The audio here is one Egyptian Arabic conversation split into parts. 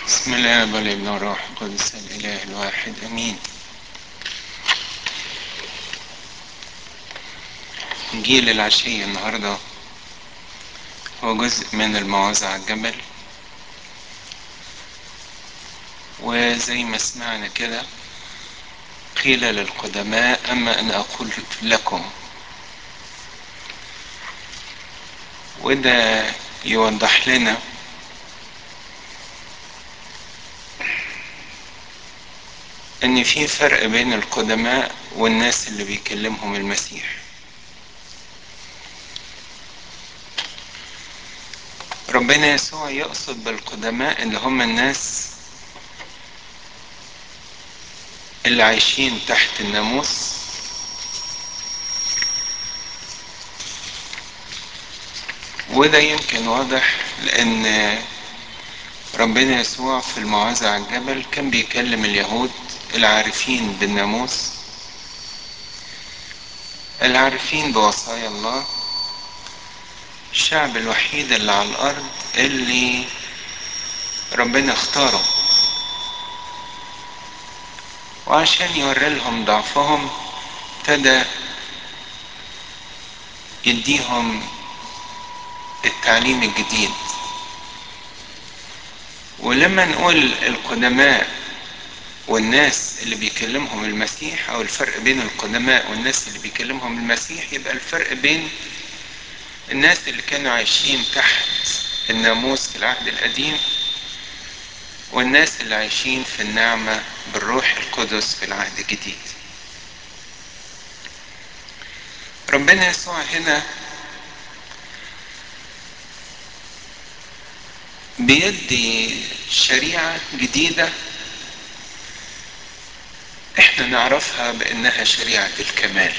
بسم الله والابن والروح القدس الاله الواحد امين انجيل العشية النهاردة هو جزء من الموعظة على الجبل وزي ما سمعنا كده قيل للقدماء اما انا اقول لكم وده يوضح لنا ان في فرق بين القدماء والناس اللي بيكلمهم المسيح ربنا يسوع يقصد بالقدماء اللي هم الناس اللي عايشين تحت الناموس وده يمكن واضح لان ربنا يسوع في الموعظة على الجبل كان بيكلم اليهود العارفين بالناموس العارفين بوصايا الله الشعب الوحيد اللي على الارض اللي ربنا اختاره وعشان يوري لهم ضعفهم ابتدى يديهم التعليم الجديد ولما نقول القدماء والناس اللي بيكلمهم المسيح او الفرق بين القدماء والناس اللي بيكلمهم المسيح يبقى الفرق بين الناس اللي كانوا عايشين تحت الناموس في العهد القديم والناس اللي عايشين في النعمة بالروح القدس في العهد الجديد ربنا يسوع هنا بيدي شريعة جديدة احنا نعرفها بانها شريعة الكمال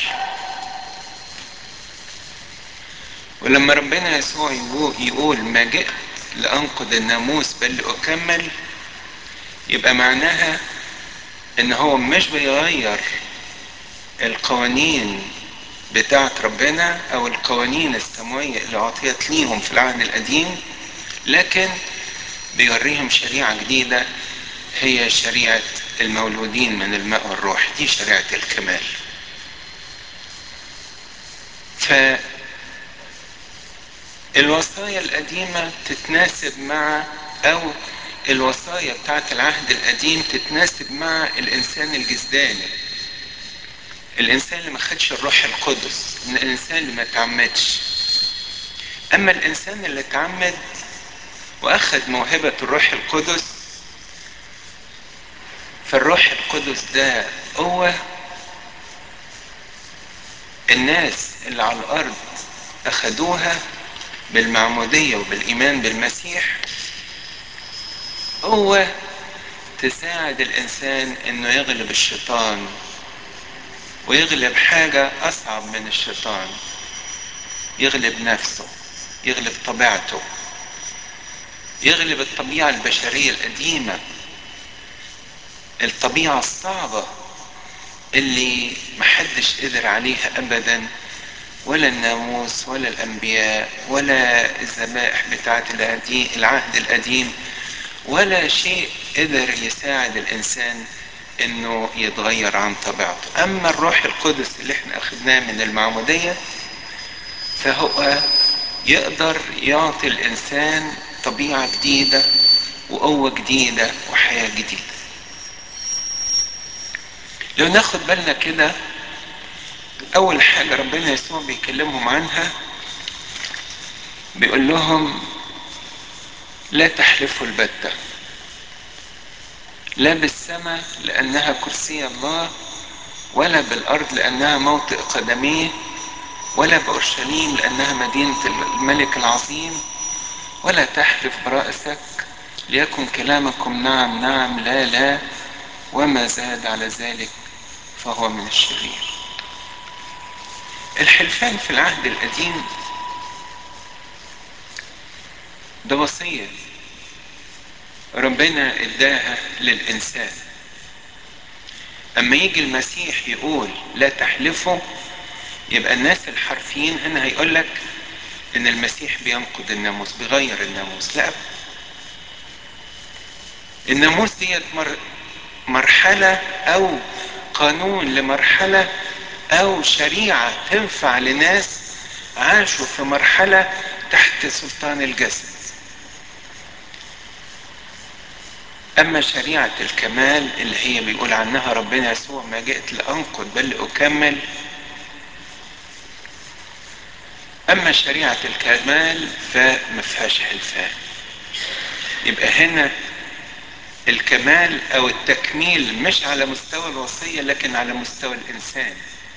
ولما ربنا يسوع يقول ما جئت لانقض الناموس بل لاكمل يبقى معناها ان هو مش بيغير القوانين بتاعت ربنا او القوانين السماوية اللي اعطيت ليهم في العهد القديم لكن بيوريهم شريعة جديدة هي شريعة المولودين من الماء والروح دي شريعة الكمال ف الوصايا القديمة تتناسب مع او الوصايا بتاعت العهد القديم تتناسب مع الانسان الجسداني الانسان اللي ما خدش الروح القدس الانسان اللي ما تعمدش اما الانسان اللي تعمد واخذ موهبة الروح القدس فالروح القدس ده هو الناس اللي على الارض اخدوها بالمعمودية وبالايمان بالمسيح هو تساعد الانسان انه يغلب الشيطان ويغلب حاجة اصعب من الشيطان يغلب نفسه يغلب طبيعته يغلب الطبيعة البشرية القديمة الطبيعة الصعبة اللي محدش قدر عليها ابدا ولا الناموس ولا الانبياء ولا الذبائح بتاعت العهد القديم ولا شيء قدر يساعد الانسان انه يتغير عن طبيعته اما الروح القدس اللي احنا اخذناه من المعمودية فهو يقدر يعطي الانسان طبيعة جديدة وقوة جديدة وحياة جديدة لو ناخد بالنا كده اول حاجة ربنا يسوع بيكلمهم عنها بيقول لهم لا تحلفوا البتة لا بالسماء لانها كرسي الله ولا بالارض لانها موطئ قدميه ولا باورشليم لانها مدينة الملك العظيم ولا تحلف برأسك ليكن كلامكم نعم نعم لا لا وما زاد على ذلك فهو من الشرير الحلفان في العهد القديم ده وصية ربنا اداها للإنسان أما يجي المسيح يقول لا تحلفوا يبقى الناس الحرفيين هنا هيقول لك إن المسيح بينقض الناموس بيغير الناموس لا الناموس ديت مر مرحلة او قانون لمرحلة او شريعة تنفع لناس عاشوا في مرحلة تحت سلطان الجسد اما شريعة الكمال اللي هي بيقول عنها ربنا يسوع ما جئت لانقض بل لاكمل اما شريعة الكمال فما فيهاش حلفان يبقى هنا الكمال او التكميل مش على مستوى الوصية لكن على مستوى الانسان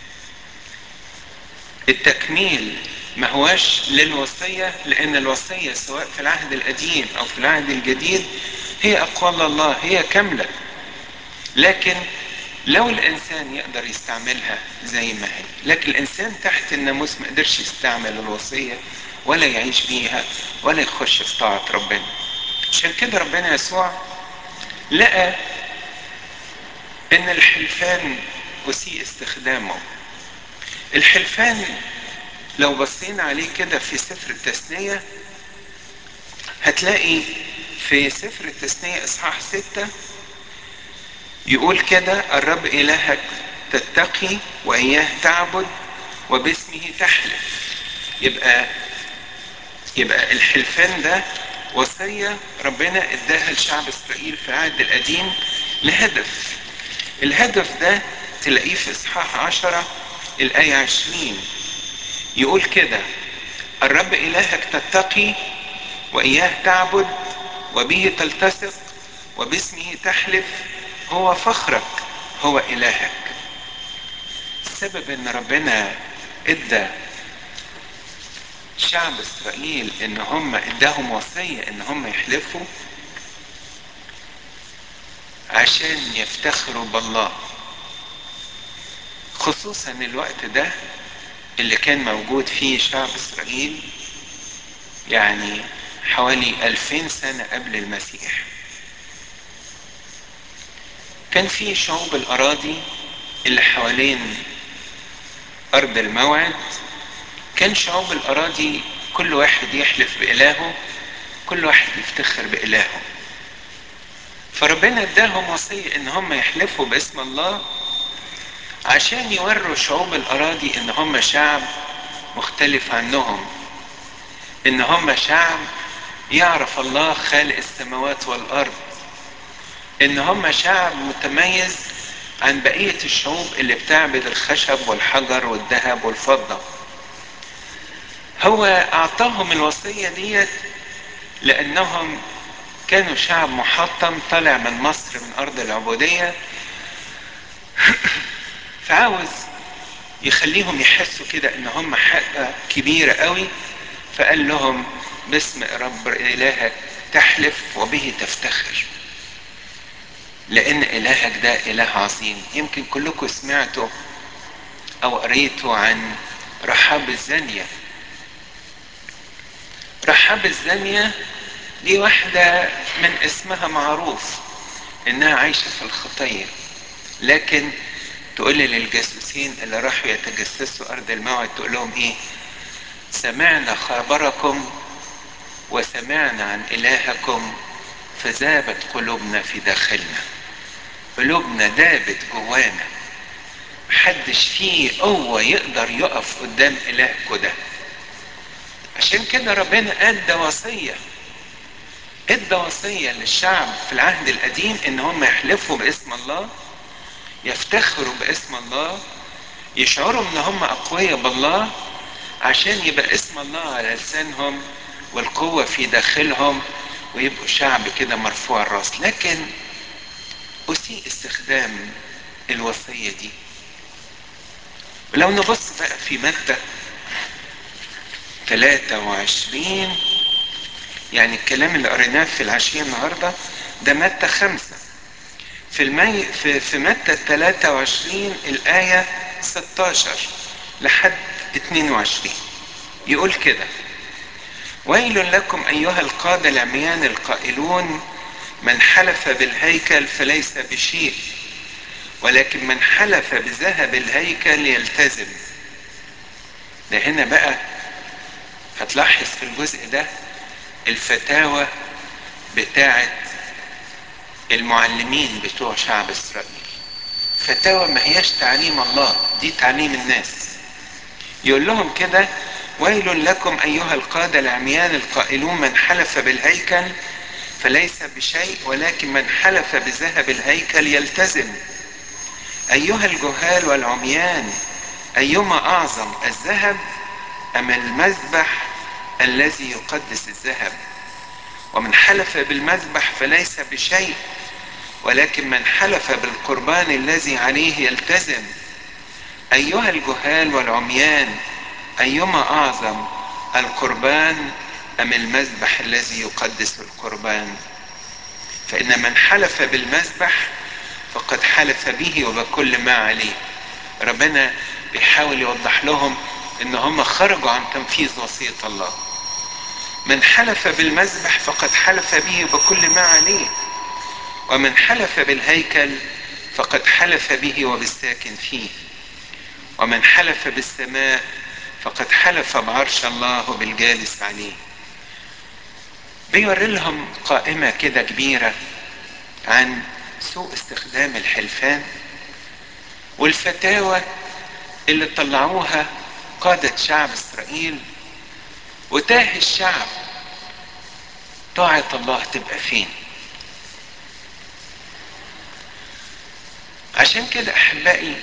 التكميل ما هواش للوصية لان الوصية سواء في العهد القديم او في العهد الجديد هي اقوال الله هي كاملة لكن لو الانسان يقدر يستعملها زي ما هي لكن الانسان تحت الناموس ما قدرش يستعمل الوصية ولا يعيش بيها ولا يخش في طاعة ربنا عشان كده ربنا يسوع لقى ان الحلفان اسيء استخدامه الحلفان لو بصينا عليه كده في سفر التثنية هتلاقي في سفر التثنية اصحاح ستة يقول كده الرب الهك تتقي واياه تعبد وباسمه تحلف يبقى يبقى الحلفان ده وصية ربنا اداها لشعب اسرائيل في العهد القديم لهدف الهدف ده تلاقيه في اصحاح عشرة الاية عشرين يقول كده الرب الهك تتقي واياه تعبد وبه تلتصق وباسمه تحلف هو فخرك هو الهك السبب ان ربنا ادى شعب اسرائيل ان هم اداهم وصية ان هم يحلفوا عشان يفتخروا بالله خصوصا الوقت ده اللي كان موجود فيه شعب اسرائيل يعني حوالي الفين سنة قبل المسيح كان في شعوب الاراضي اللي حوالين ارض الموعد كان شعوب الاراضي كل واحد يحلف بالهه كل واحد يفتخر بالهه فربنا اداهم وصية ان هم يحلفوا باسم الله عشان يوروا شعوب الاراضي ان هم شعب مختلف عنهم ان هم شعب يعرف الله خالق السماوات والارض ان هم شعب متميز عن بقية الشعوب اللي بتعبد الخشب والحجر والذهب والفضة هو اعطاهم الوصية ديت لانهم كانوا شعب محطم طالع من مصر من ارض العبودية فعاوز يخليهم يحسوا كده ان هم حاجة كبيرة قوي فقال لهم باسم رب الهك تحلف وبه تفتخر لان الهك ده اله عظيم يمكن كلكم سمعتوا او قريتوا عن رحاب الزانية رحاب الزانية دي واحدة من اسمها معروف انها عايشة في الخطية لكن تقول للجاسوسين اللي راحوا يتجسسوا ارض الموعد تقول لهم ايه سمعنا خبركم وسمعنا عن الهكم فذابت قلوبنا في داخلنا قلوبنا دابت جوانا محدش فيه قوة يقدر يقف قدام إلهكوا ده عشان كده ربنا ادى وصية ادى وصية للشعب في العهد القديم ان هم يحلفوا باسم الله يفتخروا باسم الله يشعروا ان هم اقوياء بالله عشان يبقى اسم الله على لسانهم والقوة في داخلهم ويبقوا شعب كده مرفوع الراس لكن أسيء استخدام الوصية دي ولو نبص بقى في مادة 23 يعني الكلام اللي قريناه في العشية النهاردة ده مادة خمسة في المي في, في مادة 23 الآية 16 لحد 22 يقول كده ويل لكم أيها القادة العميان القائلون من حلف بالهيكل فليس بشيء ولكن من حلف بذهب الهيكل يلتزم ده هنا بقى هتلاحظ في الجزء ده الفتاوى بتاعت المعلمين بتوع شعب اسرائيل فتاوى ما هياش تعليم الله دي تعليم الناس يقول لهم كده ويل لكم ايها القاده العميان القائلون من حلف بالهيكل فليس بشيء ولكن من حلف بذهب الهيكل يلتزم ايها الجهال والعميان ايما اعظم الذهب ام المذبح الذي يقدس الذهب ومن حلف بالمذبح فليس بشيء ولكن من حلف بالقربان الذي عليه يلتزم ايها الجهال والعميان ايما اعظم القربان ام المذبح الذي يقدس القربان فان من حلف بالمذبح فقد حلف به وبكل ما عليه ربنا بيحاول يوضح لهم ان هم خرجوا عن تنفيذ وصيه الله من حلف بالمذبح فقد حلف به بكل ما عليه ومن حلف بالهيكل فقد حلف به وبالساكن فيه ومن حلف بالسماء فقد حلف بعرش الله وبالجالس عليه بيوري لهم قائمة كده كبيرة عن سوء استخدام الحلفان والفتاوى اللي طلعوها قادة شعب اسرائيل وتاه الشعب طاعة الله تبقى فين عشان كده احبائي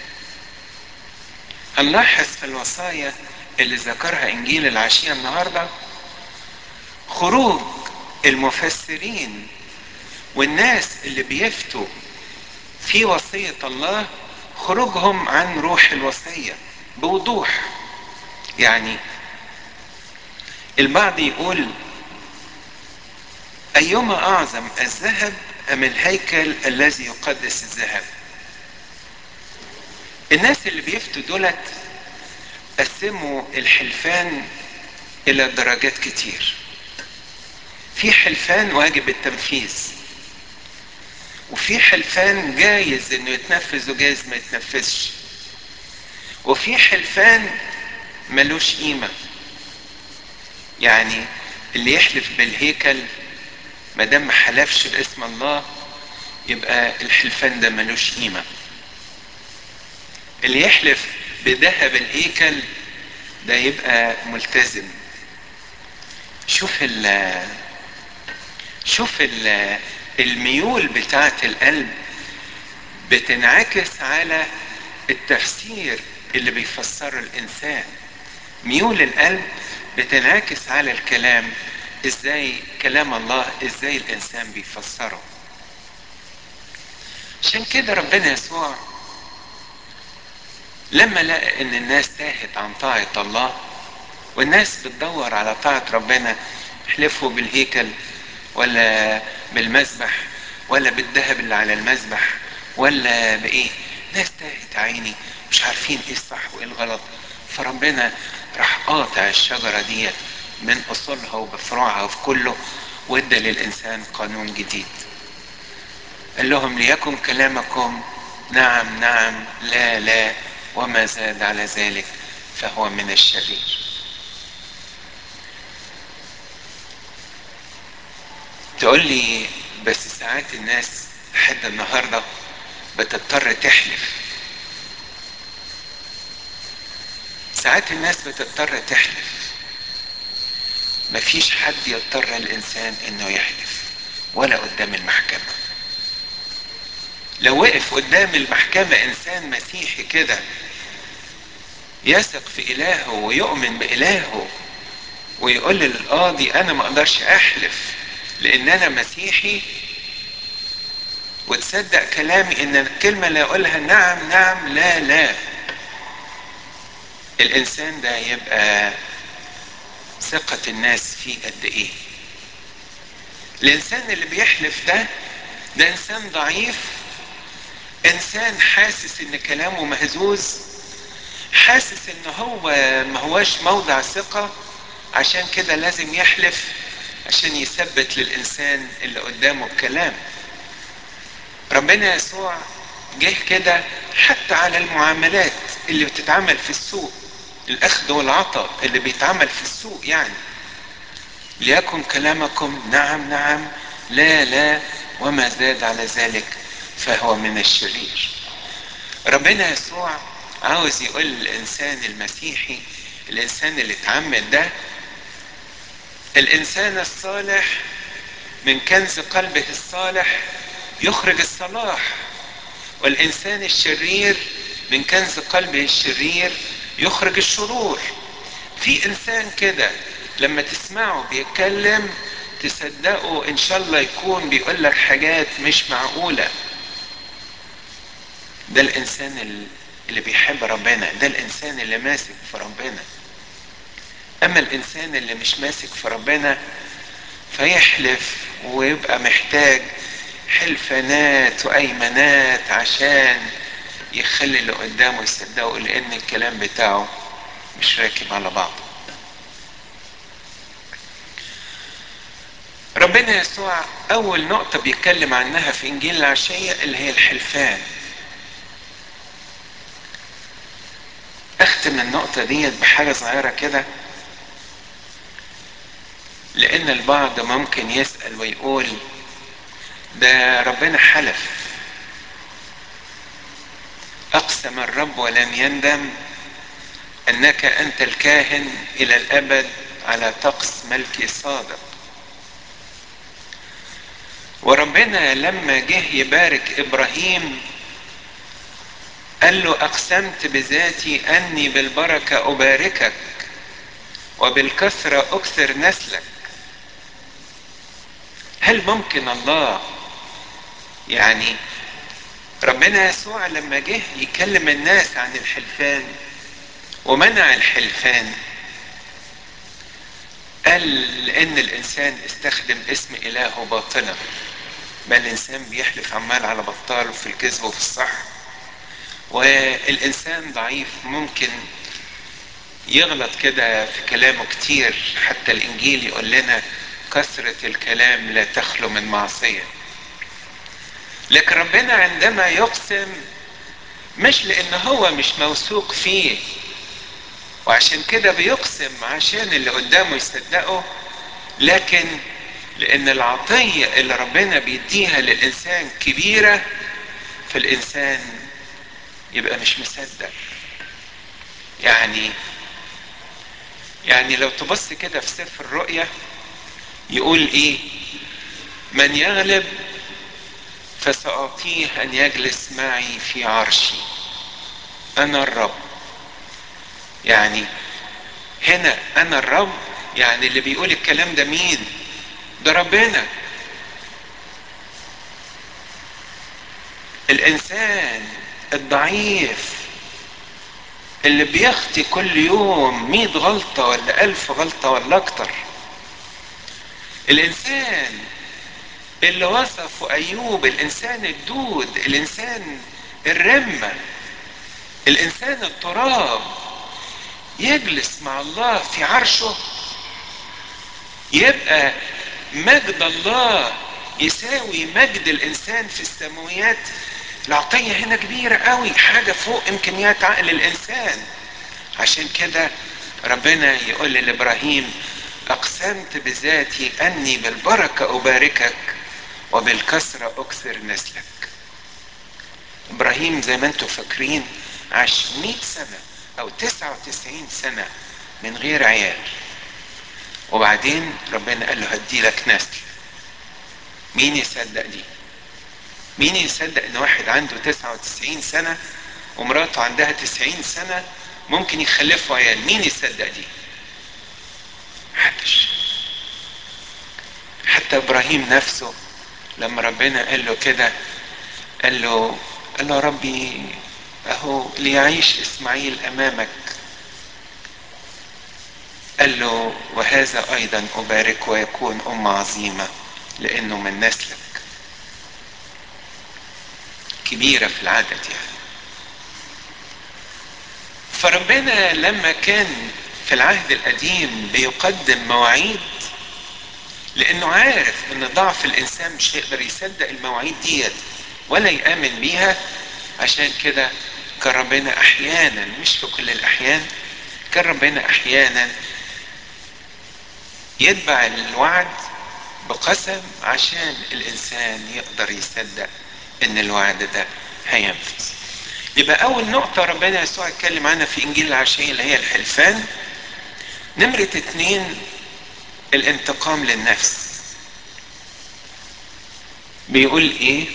هنلاحظ في الوصايا اللي ذكرها انجيل العشية النهاردة خروج المفسرين والناس اللي بيفتوا في وصية الله خروجهم عن روح الوصية بوضوح يعني البعض يقول أيما أعظم الذهب أم الهيكل الذي يقدس الذهب الناس اللي بيفتوا دولت قسموا الحلفان إلى درجات كتير في حلفان واجب التنفيذ وفي حلفان جايز انه يتنفذ وجايز ما يتنفذش وفي حلفان ملوش قيمة يعني اللي يحلف بالهيكل ما دام ما حلفش باسم الله يبقى الحلفان ده ملوش قيمة اللي يحلف بذهب الهيكل ده يبقى ملتزم شوف ال شوف ال الميول بتاعت القلب بتنعكس على التفسير اللي بيفسره الانسان ميول القلب بتنعكس على الكلام ازاي كلام الله ازاي الانسان بيفسره عشان كده ربنا يسوع لما لقى ان الناس تاهت عن طاعة الله والناس بتدور على طاعة ربنا يحلفوا بالهيكل ولا بالمذبح ولا بالذهب اللي على المذبح ولا بايه ناس تاهت عيني مش عارفين ايه الصح وايه الغلط فربنا راح قاطع الشجرة ديت من اصولها وبفروعها وفي كله وادى للانسان قانون جديد قال لهم ليكن كلامكم نعم نعم لا لا وما زاد على ذلك فهو من الشرير تقول لي بس ساعات الناس لحد النهارده بتضطر تحلف ساعات الناس بتضطر تحلف مفيش حد يضطر الانسان انه يحلف ولا قدام المحكمه لو وقف قدام المحكمه انسان مسيحي كده يثق في الهه ويؤمن بالهه ويقول للقاضي انا ما اقدرش احلف لان انا مسيحي وتصدق كلامي ان الكلمة اللي اقولها نعم نعم لا لا الانسان ده يبقى ثقة الناس فيه قد ايه الانسان اللي بيحلف ده ده انسان ضعيف انسان حاسس ان كلامه مهزوز حاسس ان هو ما هواش موضع ثقة عشان كده لازم يحلف عشان يثبت للإنسان اللي قدامه الكلام ربنا يسوع جه كده حتى على المعاملات اللي بتتعمل في السوق الأخذ والعطاء اللي بيتعمل في السوق يعني ليكن كلامكم نعم نعم لا لا وما زاد على ذلك فهو من الشرير ربنا يسوع عاوز يقول للإنسان المسيحي الإنسان اللي اتعمد ده الإنسان الصالح من كنز قلبه الصالح يخرج الصلاح والإنسان الشرير من كنز قلبه الشرير يخرج الشرور في إنسان كده لما تسمعه بيتكلم تصدقوا إن شاء الله يكون بيقول لك حاجات مش معقولة ده الإنسان اللي بيحب ربنا ده الإنسان اللي ماسك في ربنا أما الإنسان اللي مش ماسك في ربنا فيحلف ويبقى محتاج حلفانات وأيمانات عشان يخلي اللي قدامه يصدقه لأن الكلام بتاعه مش راكب على بعضه ربنا يسوع أول نقطة بيتكلم عنها في إنجيل العشية اللي هي الحلفان أختم النقطة ديت بحاجة صغيرة كده لأن البعض ممكن يسأل ويقول ده ربنا حلف أقسم الرب ولم يندم أنك أنت الكاهن إلى الأبد على طقس ملكي صادق وربنا لما جه يبارك إبراهيم قال له أقسمت بذاتي أني بالبركة أباركك وبالكثرة أكثر نسلك هل ممكن الله يعني ربنا يسوع لما جه يكلم الناس عن الحلفان ومنع الحلفان قال ان الانسان استخدم اسم الهه باطلا بل الانسان بيحلف عمال على بطال في الكذب وفي الصح والانسان ضعيف ممكن يغلط كده في كلامه كتير حتى الانجيل يقول لنا كثرة الكلام لا تخلو من معصية لكن ربنا عندما يقسم مش لان هو مش موثوق فيه وعشان كده بيقسم عشان اللي قدامه يصدقه لكن لان العطية اللي ربنا بيديها للانسان كبيرة فالانسان يبقى مش مصدق يعني يعني لو تبص كده في سفر الرؤيا يقول ايه من يغلب فسأعطيه أن يجلس معي في عرشي أنا الرب يعني هنا أنا الرب يعني اللي بيقول الكلام ده مين ده ربنا الإنسان الضعيف اللي بيخطي كل يوم مئة غلطة ولا ألف غلطة ولا أكتر الإنسان اللي وصفه أيوب الإنسان الدود الإنسان الرمة الإنسان التراب يجلس مع الله في عرشه يبقى مجد الله يساوي مجد الإنسان في السماويات العطية هنا كبيرة قوي حاجة فوق إمكانيات عقل الإنسان عشان كده ربنا يقول لإبراهيم أقسمت بذاتي أني بالبركة أباركك وبالكسرة أكثر نسلك إبراهيم زي ما أنتم فاكرين عاش 100 سنة أو 99 سنة من غير عيال وبعدين ربنا قال له هدي لك نسل مين يصدق دي مين يصدق ان واحد عنده 99 سنة ومراته عندها 90 سنة ممكن يخلفوا عيال مين يصدق دي محدش حتى ابراهيم نفسه لما ربنا قال له كده قال له قال له ربي اهو ليعيش اسماعيل امامك قال له وهذا ايضا ابارك ويكون ام عظيمه لانه من نسلك كبيره في العدد يعني فربنا لما كان في العهد القديم بيقدم مواعيد لانه عارف ان ضعف الانسان مش هيقدر يصدق المواعيد ديت ولا يامن بيها عشان كده كان ربنا احيانا مش في كل الاحيان كان ربنا احيانا يتبع الوعد بقسم عشان الانسان يقدر يصدق ان الوعد ده هينفذ يبقى اول نقطة ربنا يسوع اتكلم عنها في انجيل العشية اللي هي الحلفان نمرة اتنين الانتقام للنفس بيقول ايه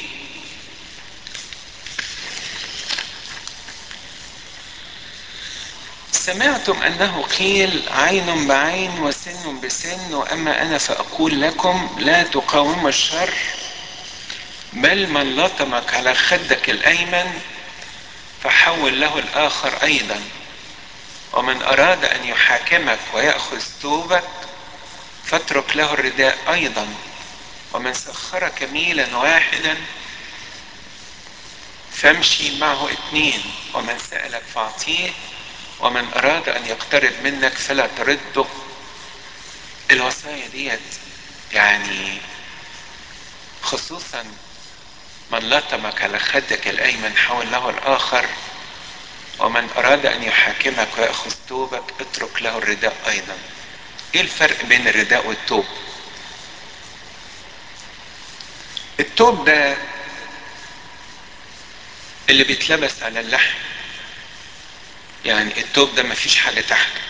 سمعتم انه قيل عين بعين وسن بسن واما انا فاقول لكم لا تقاوموا الشر بل من لطمك على خدك الايمن فحول له الاخر ايضا ومن اراد ان يحاكمك وياخذ ثوبك فاترك له الرداء ايضا ومن سخرك ميلا واحدا فامشي معه اثنين ومن سالك فاعطيه ومن اراد ان يقترب منك فلا ترده الوصايا ديت يعني خصوصا من لطمك على خدك الايمن حول له الاخر ومن اراد ان يحاكمك وياخذ توبك اترك له الرداء ايضا ايه الفرق بين الرداء والتوب التوب ده اللي بيتلبس على اللحم يعني التوب ده مفيش حاجة تحته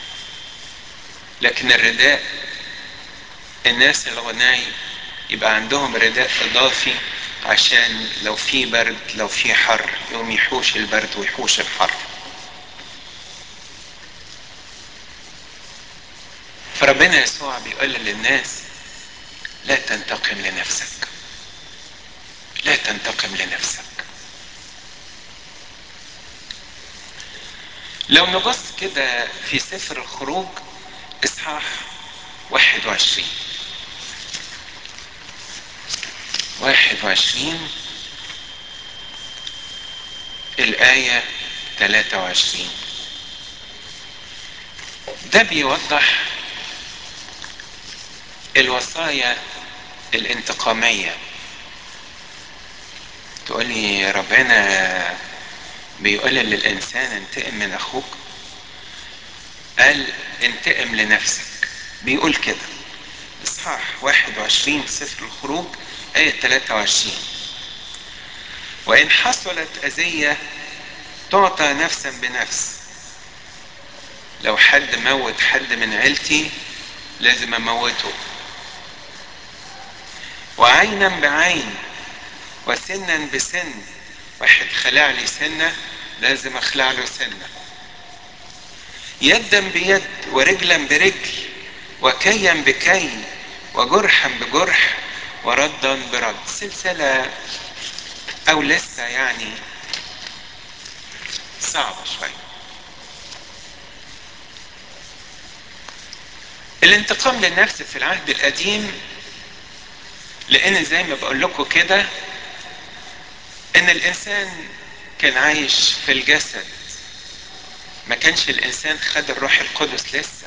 لكن الرداء الناس الغناي يبقى عندهم رداء اضافي عشان لو في برد لو في حر يقوم يحوش البرد ويحوش الحر فربنا يسوع بيقول للناس لا تنتقم لنفسك لا تنتقم لنفسك لو نبص كده في سفر الخروج اصحاح 21 21 الآية 23 ده بيوضح الوصايا الانتقامية تقولي ربنا بيقول للإنسان انتقم من أخوك قال انتقم لنفسك بيقول كده إصحاح 21 سفر الخروج آية 23 وإن حصلت أذية تعطى نفسا بنفس لو حد موت حد من عيلتي لازم أموته وعينا بعين وسنا بسن واحد خلع لي سنة لازم اخلع له سنة يدا بيد ورجلا برجل وكيا بكي وجرحا بجرح وردا برد سلسلة او لسه يعني صعبة شوية الانتقام للنفس في العهد القديم لان زي ما بقول لكم كده ان الانسان كان عايش في الجسد ما كانش الانسان خد الروح القدس لسه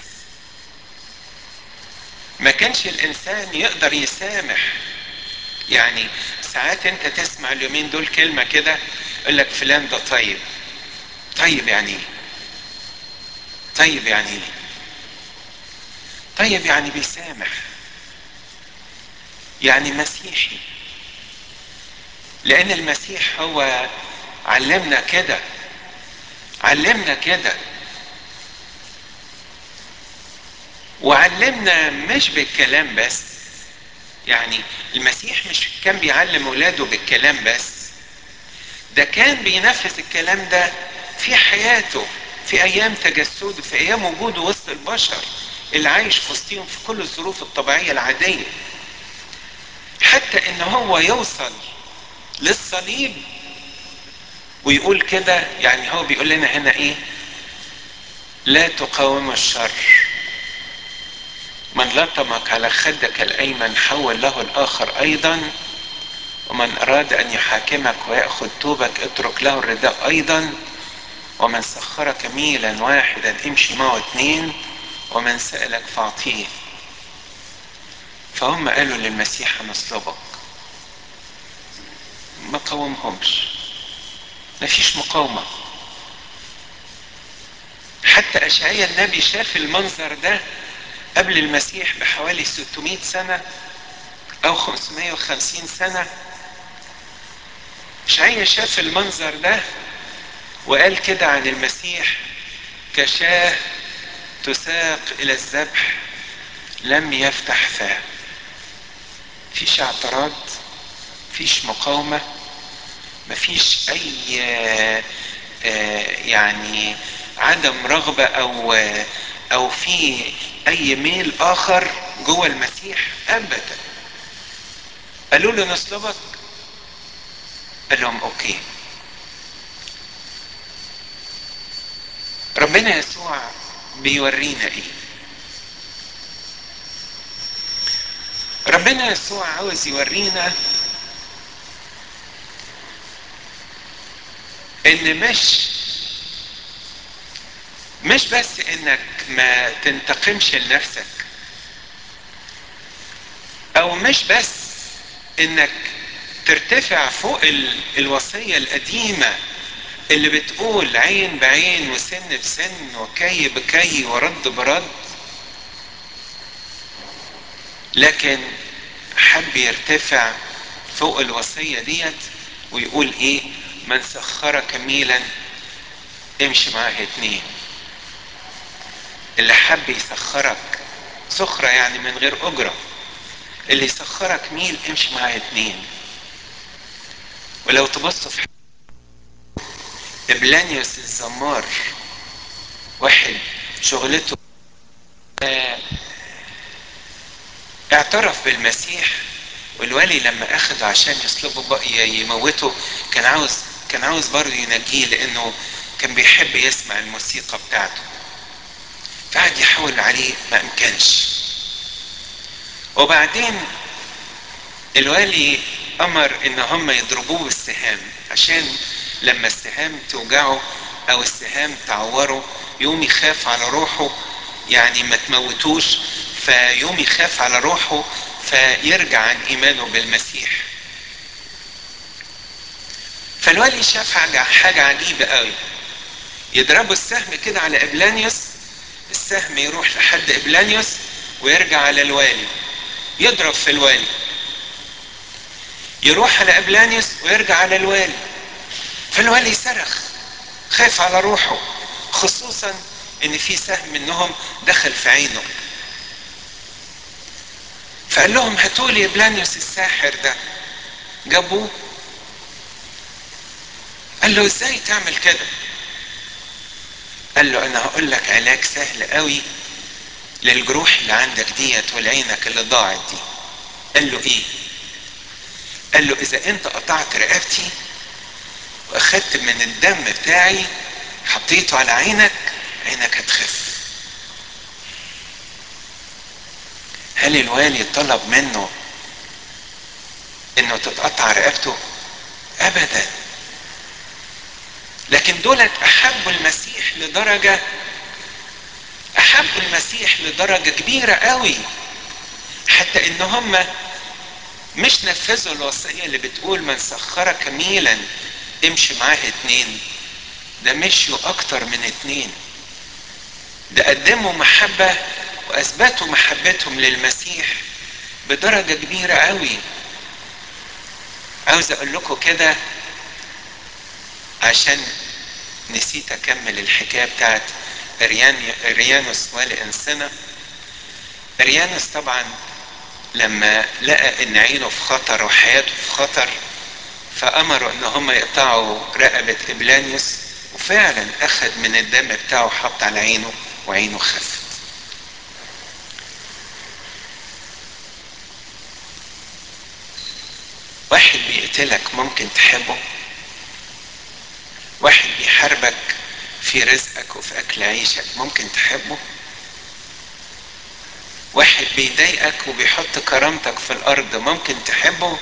ما كانش الانسان يقدر يسامح يعني ساعات انت تسمع اليومين دول كلمه كده يقول لك فلان ده طيب طيب يعني ايه طيب يعني ايه طيب يعني بيسامح يعني مسيحي لان المسيح هو علمنا كده علمنا كده وعلمنا مش بالكلام بس يعني المسيح مش كان بيعلم ولاده بالكلام بس ده كان بينفذ الكلام ده في حياته في ايام تجسده في ايام وجوده وسط البشر اللي عايش في وسطهم في كل الظروف الطبيعيه العاديه حتى ان هو يوصل للصليب ويقول كده يعني هو بيقول لنا هنا ايه لا تقاوم الشر من لطمك على خدك الايمن حول له الاخر ايضا ومن اراد ان يحاكمك وياخذ توبك اترك له الرداء ايضا ومن سخرك ميلا واحدا امشي معه اثنين ومن سالك فاعطيه فهم قالوا للمسيح هنصلبك ما قاومهمش مفيش مقاومه حتى اشعيا النبي شاف المنظر ده قبل المسيح بحوالي 600 سنه او 550 سنة اشعيا شاف المنظر ده وقال كده عن المسيح كشاه تساق الى الذبح لم يفتح فاه فيش اعتراض فيش مقاومة مفيش اي يعني عدم رغبة او او في اي ميل اخر جوه المسيح ابدا قالوا له نصلبك قال لهم اوكي ربنا يسوع بيورينا ايه ربنا يسوع عاوز يورينا ان مش مش بس انك ما تنتقمش لنفسك او مش بس انك ترتفع فوق ال... الوصية القديمة اللي بتقول عين بعين وسن بسن وكي بكي ورد برد لكن حب يرتفع فوق الوصية ديت ويقول ايه من سخرك ميلا امشي معاه اتنين اللي حب يسخرك سخرة يعني من غير اجرة اللي يسخرك ميل امشي معاه اتنين ولو تبصوا في ابلانيوس الزمار واحد شغلته اعترف بالمسيح والولي لما اخذه عشان يصلبه بقى يموته كان عاوز كان عاوز برضه ينجيه لانه كان بيحب يسمع الموسيقى بتاعته فقعد يحاول عليه ما امكنش وبعدين الوالي امر ان هم يضربوه بالسهام عشان لما السهام توجعه او السهام تعوره يوم يخاف على روحه يعني ما تموتوش فيوم يخاف على روحه فيرجع عن ايمانه بالمسيح فالولي شاف حاجة, حاجة عجيبة قوي يضربوا السهم كده على ابلانيوس السهم يروح لحد ابلانيوس ويرجع على الوالي يضرب في الوالي يروح على ابلانيوس ويرجع على الوالي فالوالي صرخ خاف على روحه خصوصا ان في سهم منهم دخل في عينه فقال لهم هاتوا لي ابلانيوس الساحر ده جابوه قال له ازاي تعمل كده قال له انا هقول لك علاج سهل قوي للجروح اللي عندك ديت والعينك اللي ضاعت دي قال له ايه قال له اذا انت قطعت رقبتي واخدت من الدم بتاعي حطيته على عينك عينك هتخف هل الوالي طلب منه انه تتقطع رقبته ابدا لكن دولت احبوا المسيح لدرجة احبوا المسيح لدرجة كبيرة قوي حتى ان هم مش نفذوا الوصية اللي بتقول من سخرك ميلا امشي معاه اتنين ده مشيوا اكتر من اتنين ده قدموا محبة واثبتوا محبتهم للمسيح بدرجة كبيرة قوي عاوز اقول لكم كده عشان نسيت اكمل الحكاية بتاعت اريان اريانوس والانسنة اريانوس طبعا لما لقى ان عينه في خطر وحياته في خطر فامروا ان هم يقطعوا رقبة ابلانيوس وفعلا اخذ من الدم بتاعه حط على عينه وعينه خفت واحد بيقتلك ممكن تحبه واحد بيحاربك في رزقك وفي اكل عيشك ممكن تحبه واحد بيضايقك وبيحط كرامتك في الارض ممكن تحبه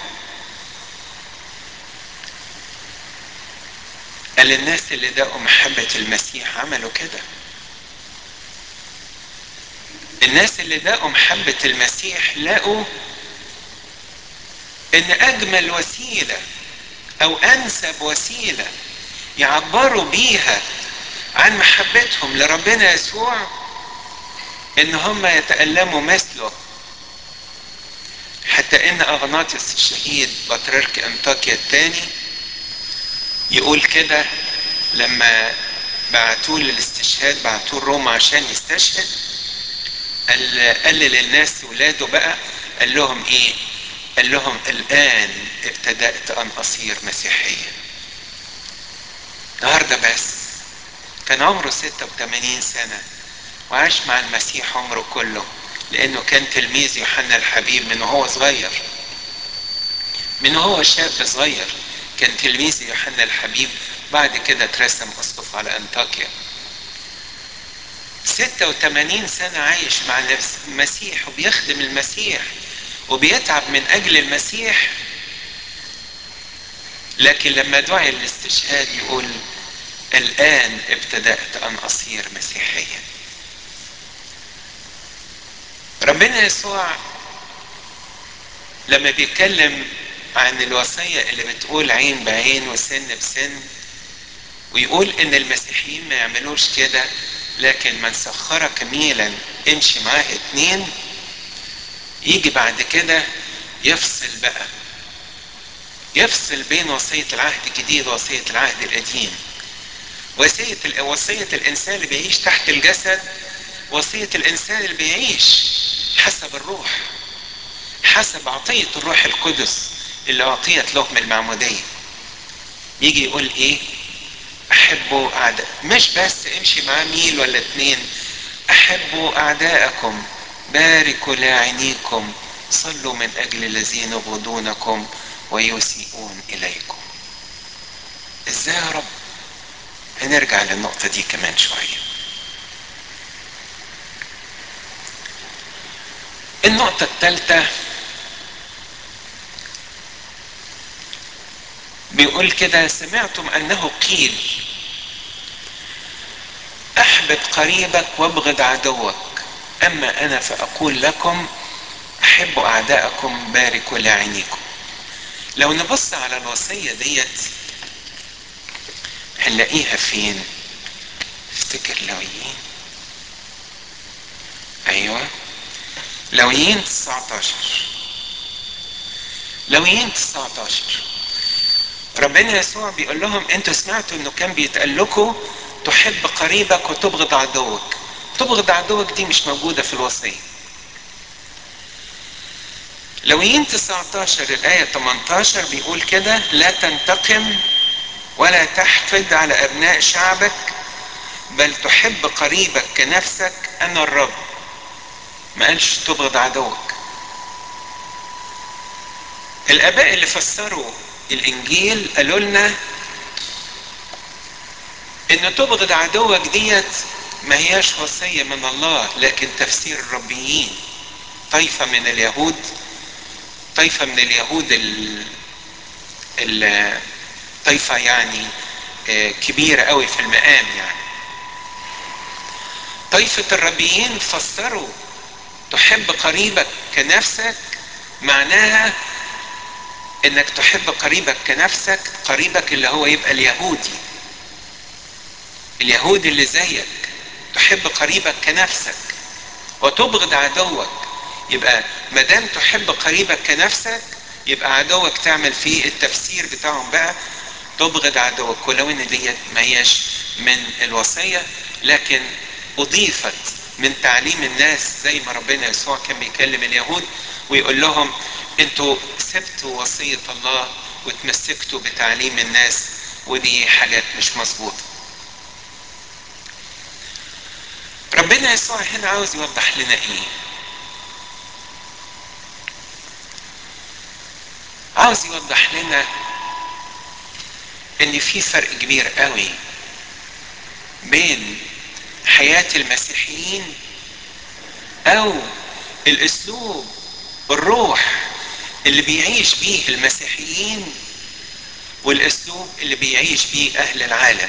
قال الناس اللي دقوا محبة المسيح عملوا كده الناس اللي دقوا محبة المسيح لقوا ان اجمل وسيلة او انسب وسيلة يعبروا بيها عن محبتهم لربنا يسوع ان هم يتألموا مثله حتى حتى ان اغناطيس الشهيد بطريرك انطاكيا الثاني يقول كده لما بعتوه للاستشهاد بعتوه روما عشان يستشهد قال قال للناس ولاده بقى قال لهم ايه قال لهم الان ابتدأت ان اصير مسيحيا النهارده بس كان عمره 86 سنة وعاش مع المسيح عمره كله لانه كان تلميذ يوحنا الحبيب من وهو صغير من وهو شاب صغير كان تلميذ يوحنا الحبيب بعد كده اترسم اسقف على انطاكيا 86 سنة عايش مع المسيح وبيخدم المسيح وبيتعب من اجل المسيح لكن لما دعي الاستشهاد يقول الان ابتدأت ان اصير مسيحيا ربنا يسوع لما بيتكلم عن الوصية اللي بتقول عين بعين وسن بسن ويقول ان المسيحيين ما يعملوش كده لكن من سخرك ميلا امشي معاه اتنين يجي بعد كده يفصل بقى يفصل بين وصية العهد الجديد ووصية العهد القديم وصية وصية الإنسان اللي بيعيش تحت الجسد وصية الإنسان اللي بيعيش حسب الروح حسب عطية الروح القدس اللي أعطيت له من المعمودية يجي يقول إيه أحبوا أعداء مش بس امشي معاه ميل ولا اتنين أحبوا أعداءكم باركوا لاعنيكم صلوا من أجل الذين يبغضونكم ويسيئون إليكم إزاي يا رب هنرجع للنقطة دي كمان شوية النقطة الثالثة بيقول كده سمعتم أنه قيل أحبب قريبك وابغض عدوك أما أنا فأقول لكم أحبوا أعداءكم باركوا لاعنيكم لو نبص على الوصية ديت هنلاقيها فين افتكر لويين ايوه لويين 19 لويين 19 ربنا يسوع بيقول لهم انتوا سمعتوا انه كان بيتقال لكم تحب قريبك وتبغض عدوك تبغض عدوك دي مش موجودة في الوصية لويين 19 الآية 18 بيقول كده لا تنتقم ولا تحقد على أبناء شعبك بل تحب قريبك كنفسك أنا الرب ما قالش تبغض عدوك الآباء اللي فسروا الإنجيل قالوا لنا إن تبغض عدوك ديت ما هياش وصية من الله لكن تفسير الربيين طائفة من اليهود طائفة من اليهود ال ال طائفة يعني كبيرة قوي في المقام يعني طائفة الربيين فسروا تحب قريبك كنفسك معناها انك تحب قريبك كنفسك قريبك اللي هو يبقى اليهودي اليهودي اللي زيك تحب قريبك كنفسك وتبغض عدوك يبقى ما دام تحب قريبك كنفسك يبقى عدوك تعمل فيه التفسير بتاعهم بقى تبغض عدوك ولو ان ديت ما هياش من الوصيه لكن اضيفت من تعليم الناس زي ما ربنا يسوع كان بيكلم اليهود ويقول لهم انتوا سبتوا وصيه الله وتمسكتوا بتعليم الناس ودي حاجات مش مظبوطه ربنا يسوع هنا عاوز يوضح لنا ايه عاوز يوضح لنا ان في فرق كبير قوي بين حياة المسيحيين او الاسلوب الروح اللي بيعيش بيه المسيحيين والاسلوب اللي بيعيش بيه اهل العالم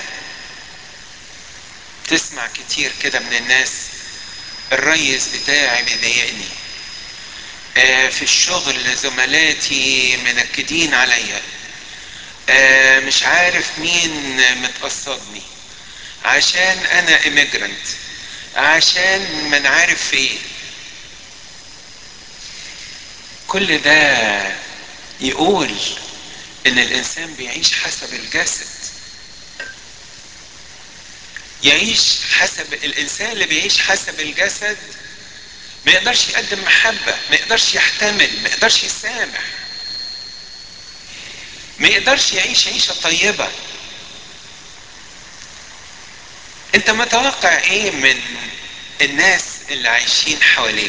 تسمع كتير كده من الناس الريس بتاعي بيضايقني آه في الشغل زملاتي منكدين عليا آه مش عارف مين متقصدني عشان انا اميجرانت عشان من عارف ايه كل ده يقول ان الانسان بيعيش حسب الجسد يعيش حسب الانسان اللي بيعيش حسب الجسد ما يقدرش يقدم محبة ما يقدرش يحتمل ما يقدرش يسامح ما يقدرش يعيش عيشة طيبة انت متوقع ايه من الناس اللي عايشين حواليك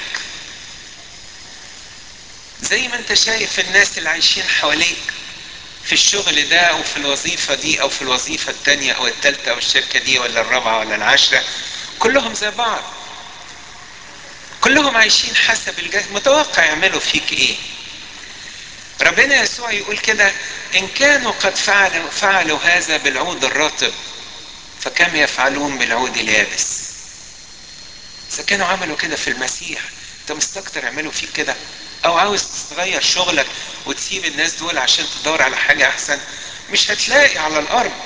زي ما انت شايف الناس اللي عايشين حواليك في الشغل ده او في الوظيفة دي او في الوظيفة التانية او التالتة او الشركة دي ولا الرابعة ولا العاشرة كلهم زي بعض كلهم عايشين حسب الجهل متوقع يعملوا فيك ايه ربنا يسوع يقول كده ان كانوا قد فعلوا فعلوا هذا بالعود الرطب فكم يفعلون بالعود اليابس اذا كانوا عملوا كده في المسيح انت مستكتر يعملوا فيك كده او عاوز تغير شغلك وتسيب الناس دول عشان تدور على حاجة احسن مش هتلاقي على الارض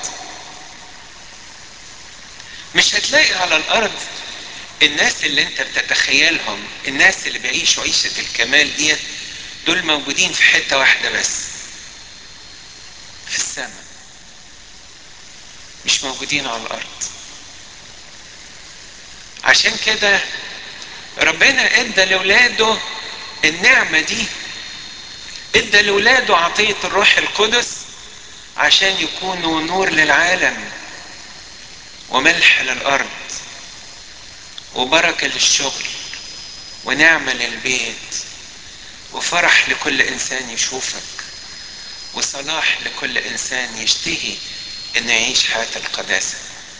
مش هتلاقي على الارض الناس اللي انت بتتخيلهم الناس اللي بيعيشوا عيشة الكمال دي دول موجودين في حتة واحدة بس في السماء مش موجودين على الارض عشان كده ربنا ادى لاولاده النعمة دي ادى لاولاده عطية الروح القدس عشان يكونوا نور للعالم وملح للارض وبركة للشغل ونعمة للبيت وفرح لكل انسان يشوفك وصلاح لكل انسان يشتهي انه يعيش حياة القداسة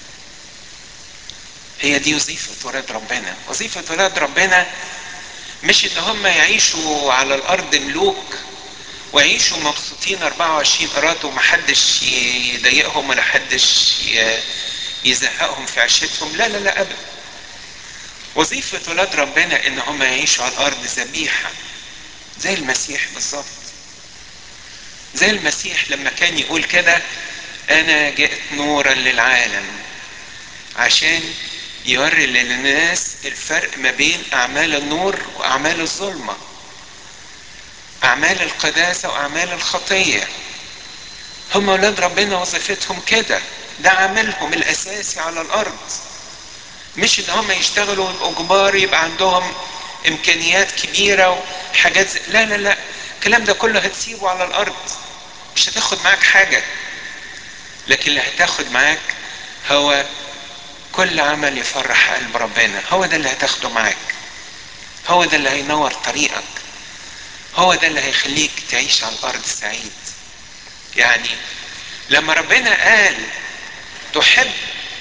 هي دي وظيفة ولاد ربنا وظيفة ولاد ربنا مش ان هم يعيشوا على الارض ملوك ويعيشوا مبسوطين 24 قرات ومحدش يضايقهم ولا حدش يزهقهم في عيشتهم لا لا لا ابدا وظيفة ولاد ربنا ان هم يعيشوا على الارض ذبيحة زي المسيح بالظبط زي المسيح لما كان يقول كده انا جئت نورا للعالم عشان يوري للناس الفرق ما بين اعمال النور واعمال الظلمة اعمال القداسة واعمال الخطية هم اولاد ربنا وظيفتهم كده ده عملهم الاساسي على الارض مش ان هم يشتغلوا يبقوا كبار يبقى عندهم امكانيات كبيره وحاجات زي لا لا لا الكلام ده كله هتسيبه على الارض مش هتاخد معاك حاجه لكن اللي هتاخد معاك هو كل عمل يفرح قلب ربنا هو ده اللي هتاخده معاك هو ده اللي هينور طريقك هو ده اللي هيخليك تعيش على الارض سعيد يعني لما ربنا قال تحب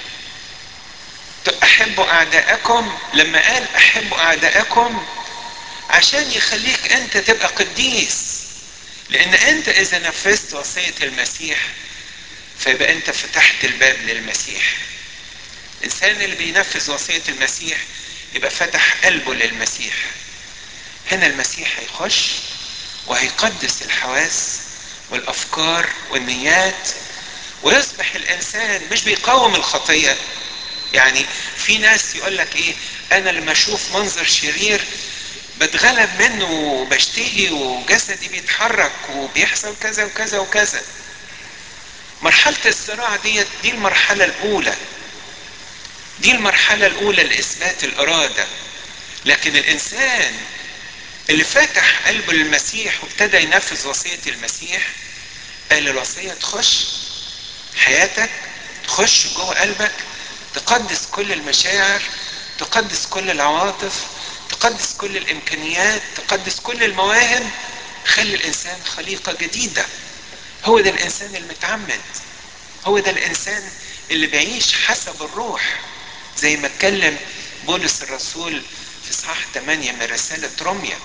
احبوا اعداءكم لما قال احبوا اعداءكم عشان يخليك انت تبقى قديس لان انت اذا نفذت وصية المسيح فيبقى انت فتحت الباب للمسيح الانسان اللي بينفذ وصية المسيح يبقى فتح قلبه للمسيح هنا المسيح هيخش وهيقدس الحواس والافكار والنيات ويصبح الانسان مش بيقاوم الخطيه يعني في ناس يقول لك ايه انا لما اشوف منظر شرير بتغلب منه وبشتهي وجسدي بيتحرك وبيحصل كذا وكذا وكذا مرحلة الصراع دي دي المرحلة الأولى دي المرحلة الأولى لإثبات الإرادة لكن الإنسان اللي فتح قلبه للمسيح وابتدى ينفذ وصية المسيح قال الوصية تخش حياتك تخش جوه قلبك تقدس كل المشاعر تقدس كل العواطف تقدس كل الامكانيات تقدس كل المواهب خلي الانسان خليقة جديدة هو ده الانسان المتعمد هو ده الانسان اللي بيعيش حسب الروح زي ما اتكلم بولس الرسول في صح 8 من رسالة روميا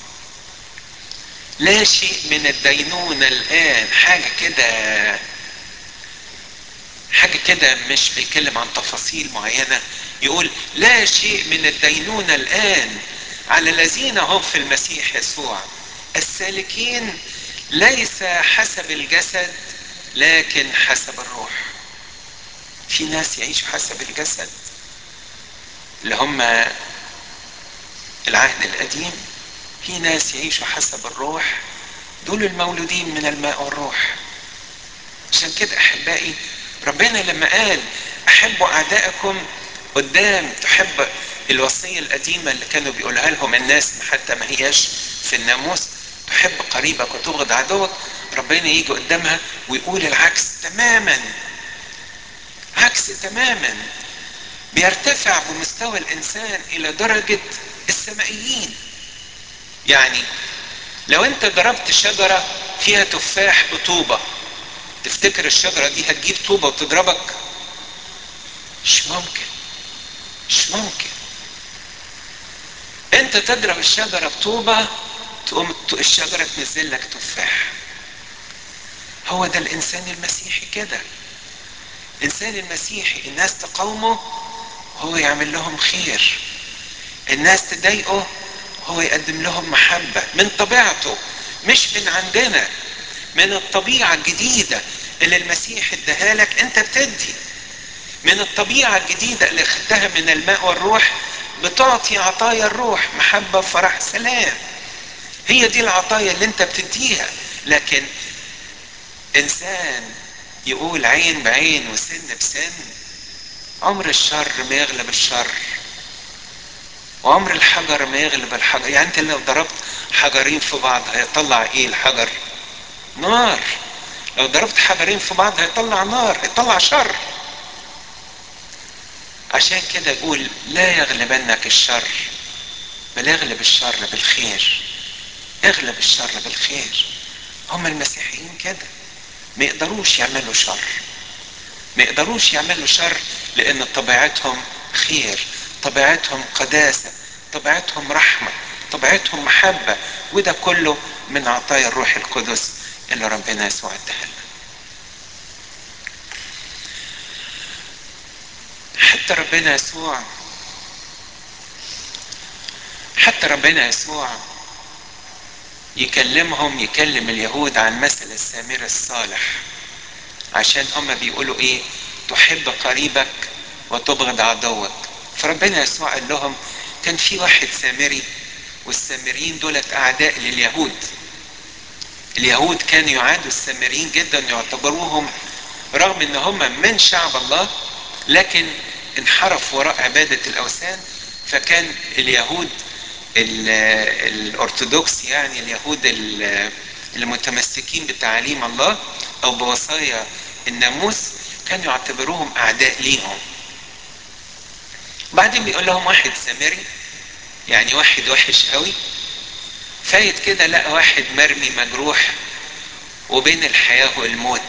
لا شيء من الدينونة الآن حاجة كده حاجة كده مش بيتكلم عن تفاصيل معينة يقول لا شيء من الدينونة الآن على الذين هم في المسيح يسوع السالكين ليس حسب الجسد لكن حسب الروح في ناس يعيشوا حسب الجسد اللي هم العهد القديم في ناس يعيشوا حسب الروح دول المولودين من الماء والروح عشان كده احبائي ربنا لما قال احبوا اعدائكم قدام تحب الوصيه القديمه اللي كانوا بيقولها لهم الناس حتى ما هياش في الناموس تحب قريبك وتبغض عدوك ربنا يجي قدامها ويقول العكس تماما عكس تماما بيرتفع بمستوى الانسان الى درجه السمائيين يعني لو انت ضربت شجره فيها تفاح بطوبه تفتكر الشجره دي هتجيب طوبه وتضربك مش ممكن مش ممكن انت تضرب الشجره بطوبه تقوم الشجره تنزل لك تفاح هو ده الانسان المسيحي كده الانسان المسيحي الناس تقاومه هو يعمل لهم خير الناس تضايقه هو يقدم لهم محبة من طبيعته مش من عندنا من الطبيعة الجديدة اللي المسيح اداها لك انت بتدي من الطبيعة الجديدة اللي خدتها من الماء والروح بتعطي عطايا الروح محبة فرح سلام هي دي العطايا اللي انت بتديها لكن انسان يقول عين بعين وسن بسن عمر الشر ما يغلب الشر وعمر الحجر ما يغلب الحجر يعني انت لو ضربت حجرين في بعض هيطلع ايه الحجر نار لو ضربت حجرين في بعض هيطلع نار هيطلع شر عشان كده يقول لا يغلبنك الشر بل يغلب الشر بالخير اغلب الشر بالخير هم المسيحيين كده ما يقدروش يعملوا شر ما يقدروش يعملوا شر لان طبيعتهم خير طبيعتهم قداسه طبيعتهم رحمه طبيعتهم محبه وده كله من عطايا الروح القدس اللي ربنا يسوع اداها لنا حتى ربنا يسوع حتى ربنا يسوع يكلمهم يكلم اليهود عن مثل السامر الصالح عشان هم بيقولوا ايه تحب قريبك وتبغض عدوك فربنا يسوع قال لهم كان في واحد سامري والسامريين دولت اعداء لليهود اليهود كانوا يعادوا السامريين جدا يعتبروهم رغم ان هم من شعب الله لكن انحرفوا وراء عبادة الاوثان فكان اليهود الارثوذكس يعني اليهود المتمسكين بتعاليم الله او بوصايا الناموس كانوا يعتبروهم اعداء ليهم بعدين بيقول لهم واحد سامري يعني واحد وحش قوي فايت كده لقى واحد مرمي مجروح وبين الحياة والموت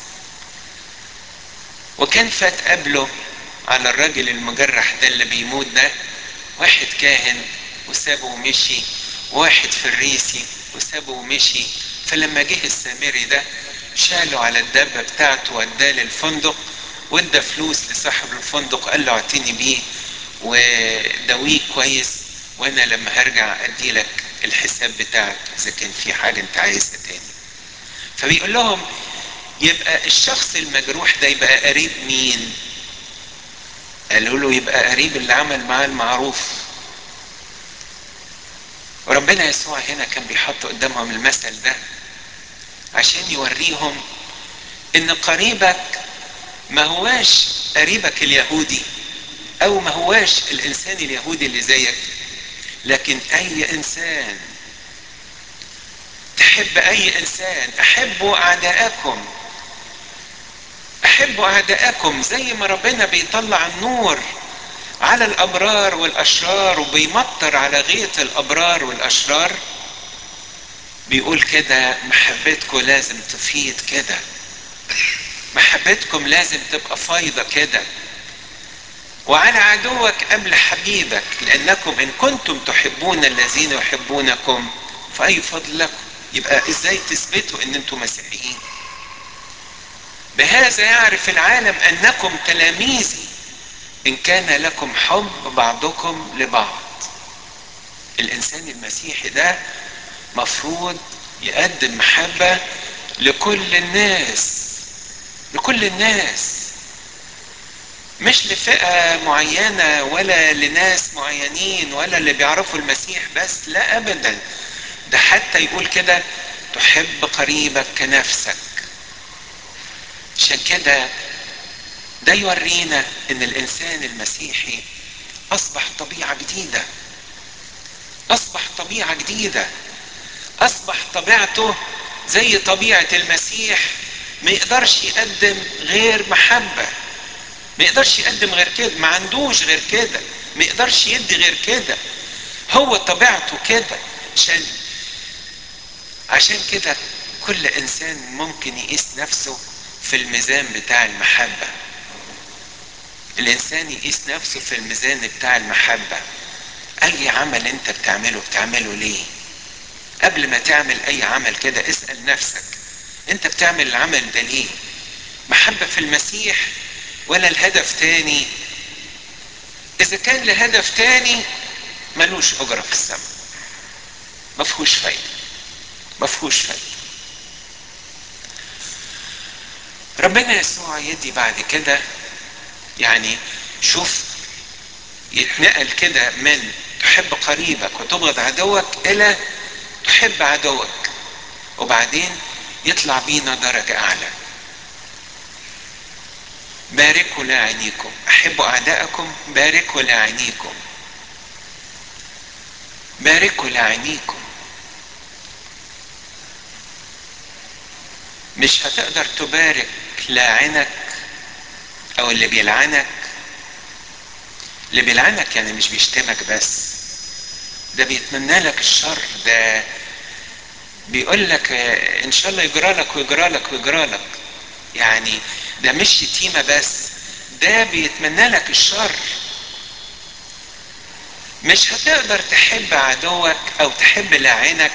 وكان فات قبله على الراجل المجرح ده اللي بيموت ده واحد كاهن وسابه ومشي وواحد فريسي وسابه ومشي فلما جه السامري ده شاله على الدابة بتاعته وداه للفندق وادى فلوس لصاحب الفندق قال له اعتني بيه وداويه كويس وانا لما هرجع ادي لك الحساب بتاعك اذا كان في حاجه انت عايزها تاني فبيقول لهم يبقى الشخص المجروح ده يبقى قريب مين قالوا له يبقى قريب اللي عمل معاه المعروف وربنا يسوع هنا كان بيحط قدامهم المثل ده عشان يوريهم ان قريبك ما هواش قريبك اليهودي او ما هواش الانسان اليهودي اللي زيك لكن اي انسان تحب اي انسان احبوا اعداءكم احبوا اعداءكم زي ما ربنا بيطلع النور على الابرار والاشرار وبيمطر على غيط الابرار والاشرار بيقول كده محبتكم لازم تفيض كده محبتكم لازم تبقى فايضة كده وعلى عدوك قبل حبيبك لأنكم إن كنتم تحبون الذين يحبونكم فأي فضل لكم يبقى إزاي تثبتوا إن أنتم مسيحيين بهذا يعرف العالم أنكم تلاميذي إن كان لكم حب بعضكم لبعض الإنسان المسيحي ده مفروض يقدم محبة لكل الناس لكل الناس مش لفئة معينة ولا لناس معينين ولا اللي بيعرفوا المسيح بس لا أبدا ده حتى يقول كده تحب قريبك كنفسك عشان كده ده يورينا ان الانسان المسيحي اصبح طبيعه جديده اصبح طبيعه جديده اصبح طبيعته زي طبيعه المسيح ما يقدرش يقدم غير محبه ما يقدرش يقدم غير كده ما عندوش غير كده ما يقدرش يدي غير كده هو طبيعته كده عشان عشان كده كل انسان ممكن يقيس نفسه في الميزان بتاع المحبه الانسان يقيس نفسه في الميزان بتاع المحبه اي عمل انت بتعمله بتعمله ليه قبل ما تعمل اي عمل كده اسال نفسك انت بتعمل العمل ده ليه محبه في المسيح ولا الهدف تاني اذا كان لهدف تاني ملوش اجره في السماء مفهوش فايده مفهوش فايده ربنا يسوع يدي بعد كده يعني شوف يتنقل كده من تحب قريبك وتبغض عدوك الى تحب عدوك وبعدين يطلع بينا درجة أعلى باركوا لاعنيكم أحبوا أعداءكم باركوا لاعنيكم باركوا لاعنيكم مش هتقدر تبارك لاعنك أو اللي بيلعنك اللي بيلعنك يعني مش بيشتمك بس ده بيتمنى لك الشر ده بيقول لك ان شاء الله يجرى لك ويجرى لك ويجرى لك يعني ده مش شتيمه بس ده بيتمنى لك الشر مش هتقدر تحب عدوك او تحب لاعنك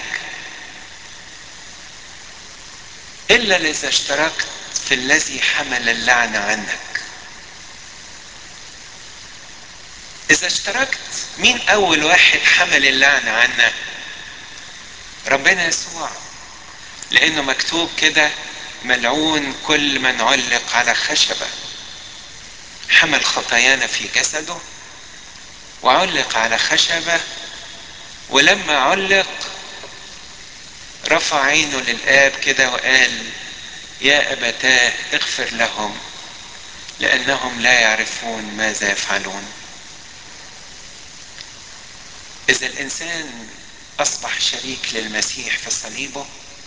الا اذا اشتركت في الذي حمل اللعنه عنك اذا اشتركت مين اول واحد حمل اللعنه عنك ربنا يسوع لانه مكتوب كده ملعون كل من علق على خشبه حمل خطايانا في جسده وعلق على خشبه ولما علق رفع عينه للاب كده وقال يا ابتاه اغفر لهم لانهم لا يعرفون ماذا يفعلون اذا الانسان اصبح شريك للمسيح في صليبه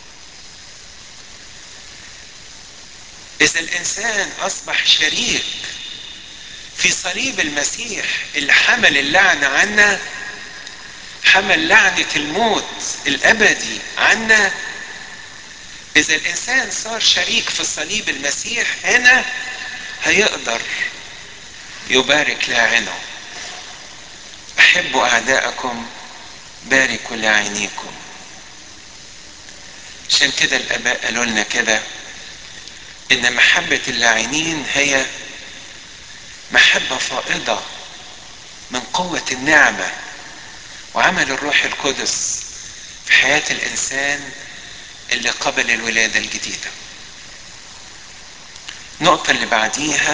اذا الانسان اصبح شريك في صليب المسيح اللي حمل اللعنه عنا حمل لعنه الموت الابدي عنا اذا الانسان صار شريك في صليب المسيح هنا هيقدر يبارك لاعنه احبوا اعداءكم باركوا لاعينيكم عشان كده الاباء قالوا لنا كده ان محبة اللاعنين هي محبة فائضة من قوة النعمة وعمل الروح القدس في حياة الانسان اللي قبل الولادة الجديدة النقطة اللي بعديها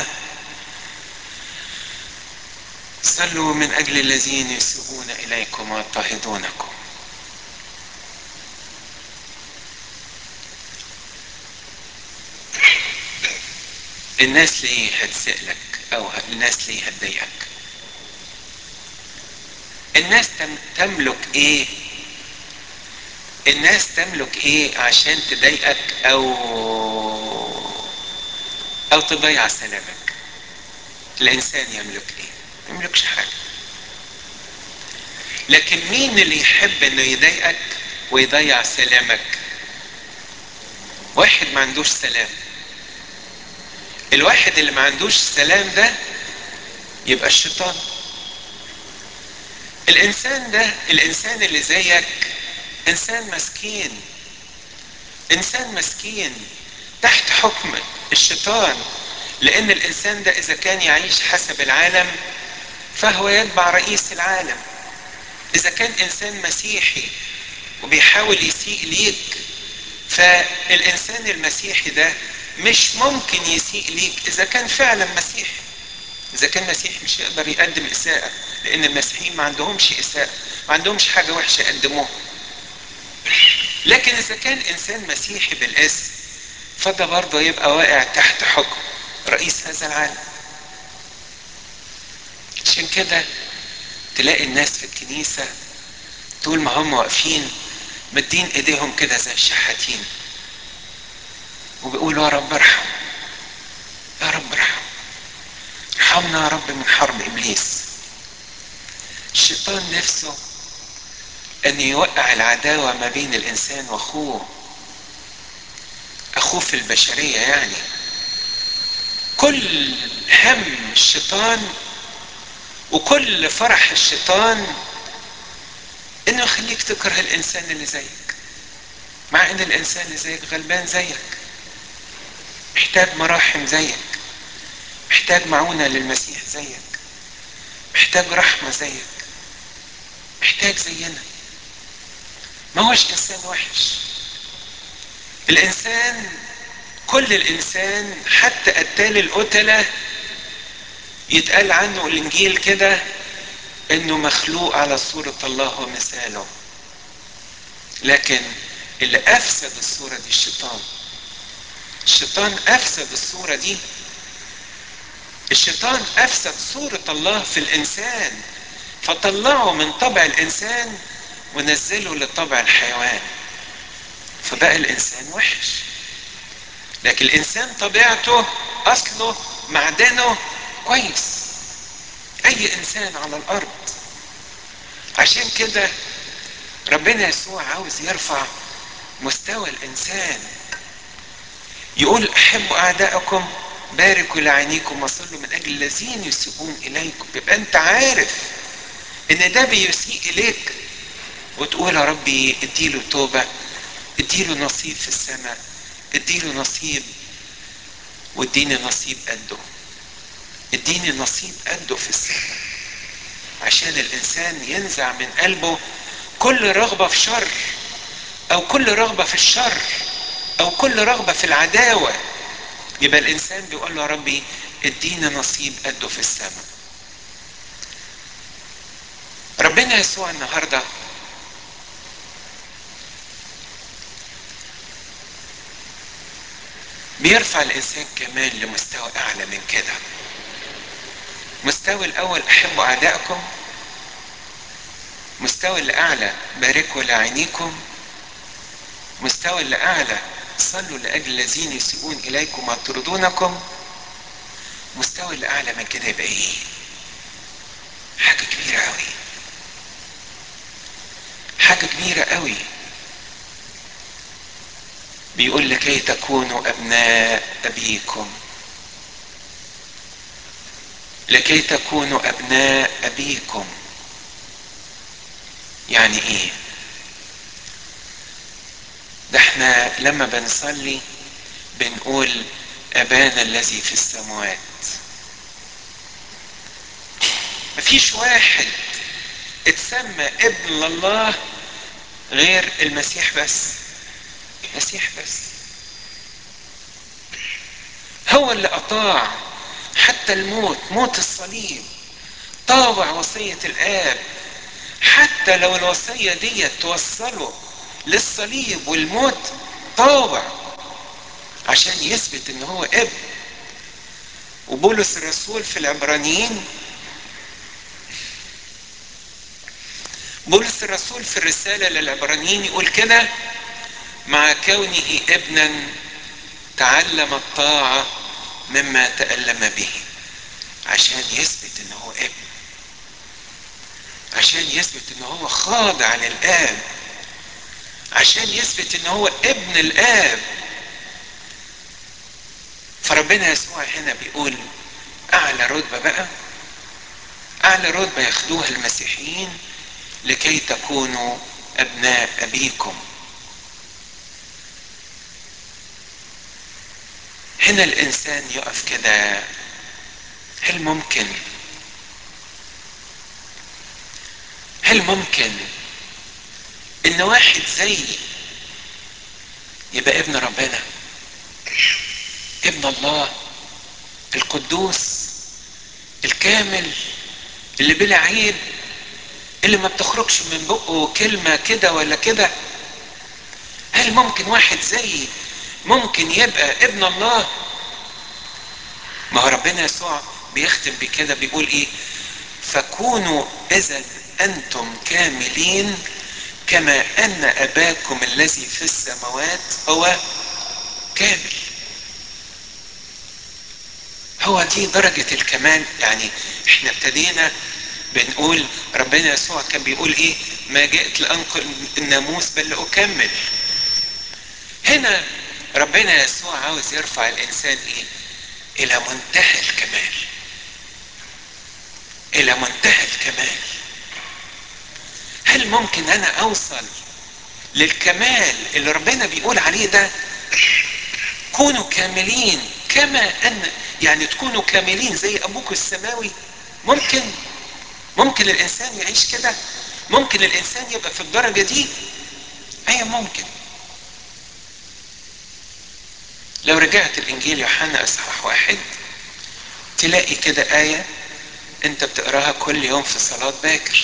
صلوا من اجل الذين يسيئون اليكم ويضطهدونكم الناس ليه هتسألك او الناس ليه هتضايقك الناس تملك ايه الناس تملك ايه عشان تضايقك او او تضيع سلامك الانسان يملك ايه ما يملكش حاجه لكن مين اللي يحب انه يضايقك ويضيع سلامك واحد ما عندوش سلام الواحد اللي ما عندوش سلام ده يبقى الشيطان الانسان ده الانسان اللي زيك انسان مسكين انسان مسكين تحت حكم الشيطان لان الانسان ده اذا كان يعيش حسب العالم فهو يتبع رئيس العالم اذا كان انسان مسيحي وبيحاول يسيء ليك فالانسان المسيحي ده مش ممكن يسيء ليك اذا كان فعلا مسيحي اذا كان مسيحي مش يقدر يقدم اساءة لان المسيحيين ما عندهمش اساءة ما عندهمش حاجة وحشة يقدموها لكن اذا كان انسان مسيحي بالاسم فده برضه يبقى واقع تحت حكم رئيس هذا العالم عشان كده تلاقي الناس في الكنيسة طول ما هم واقفين مدين ايديهم كده زي الشحاتين وبيقولوا يا رب ارحم يا رب ارحم ارحمنا يا رب من حرب ابليس الشيطان نفسه ان يوقع العداوة ما بين الانسان واخوه اخوه في البشرية يعني كل هم الشيطان وكل فرح الشيطان انه يخليك تكره الانسان اللي زيك مع ان الانسان اللي زيك غلبان زيك محتاج مراحم زيك محتاج معونة للمسيح زيك محتاج رحمة زيك محتاج زينا ما هوش انسان وحش الانسان كل الانسان حتى قتال القتلة يتقال عنه الانجيل كده انه مخلوق على صورة الله ومثاله لكن اللي افسد الصورة دي الشيطان الشيطان افسد الصورة دي الشيطان افسد صورة الله في الانسان فطلعه من طبع الانسان ونزله لطبع الحيوان فبقى الانسان وحش لكن الانسان طبيعته اصله معدنه كويس اي انسان على الارض عشان كده ربنا يسوع عاوز يرفع مستوى الانسان يقول احبوا اعدائكم باركوا لعينيكم وصلوا من اجل الذين يسيئون اليكم يبقى انت عارف ان ده بيسيء اليك وتقول يا ربي اديله توبه اديله نصيب في السماء اديله نصيب واديني نصيب قده اديني نصيب قده في السماء عشان الانسان ينزع من قلبه كل رغبه في شر او كل رغبه في الشر او كل رغبه في العداوه يبقى الانسان بيقول له يا ربي اديني نصيب قده في السماء ربنا يسوع النهارده بيرفع الانسان كمان لمستوى اعلى من كده مستوى الاول احبوا اعدائكم مستوى الاعلى باركوا لعينيكم مستوى الاعلى صلوا لاجل الذين يسيئون اليكم ويطردونكم مستوى الاعلى من كده يبقى ايه حاجه كبيره قوي حاجه كبيره قوي بيقول لكي تكونوا ابناء ابيكم لكي تكونوا ابناء ابيكم يعني ايه ده احنا لما بنصلي بنقول ابانا الذي في السماوات مفيش واحد اتسمى ابن الله غير المسيح بس المسيح بس هو اللي اطاع حتى الموت موت الصليب طاوع وصية الآب حتى لو الوصية دي توصله للصليب والموت طاوع عشان يثبت ان هو ابن وبولس الرسول في العبرانيين بولس الرسول في الرسالة للعبرانيين يقول كده مع كونه ابنا تعلم الطاعة مما تألم به عشان يثبت ان هو ابن عشان يثبت ان هو خاضع للآب عشان يثبت ان هو ابن الآب فربنا يسوع هنا بيقول اعلى رتبة بقى اعلى رتبة ياخدوها المسيحيين لكي تكونوا ابناء ابيكم هنا الانسان يقف كده هل ممكن هل ممكن ان واحد زي يبقى ابن ربنا ابن الله القدوس الكامل اللي بلا عيب اللي ما بتخرجش من بقه كلمة كده ولا كده هل ممكن واحد زيي ممكن يبقى ابن الله ما هو ربنا يسوع بيختم بكده بيقول ايه فكونوا اذا انتم كاملين كما ان اباكم الذي في السماوات هو كامل هو دي درجة الكمال يعني احنا ابتدينا بنقول ربنا يسوع كان بيقول ايه ما جئت لانقل الناموس بل لاكمل هنا ربنا يسوع عاوز يرفع الانسان ايه الى منتهى الكمال الى منتهى الكمال هل ممكن انا اوصل للكمال اللي ربنا بيقول عليه ده كونوا كاملين كما ان يعني تكونوا كاملين زي ابوك السماوي ممكن ممكن الانسان يعيش كده ممكن الانسان يبقى في الدرجه دي ايوه ممكن لو رجعت الانجيل يوحنا اصحاح واحد تلاقي كده ايه انت بتقراها كل يوم في صلاه باكر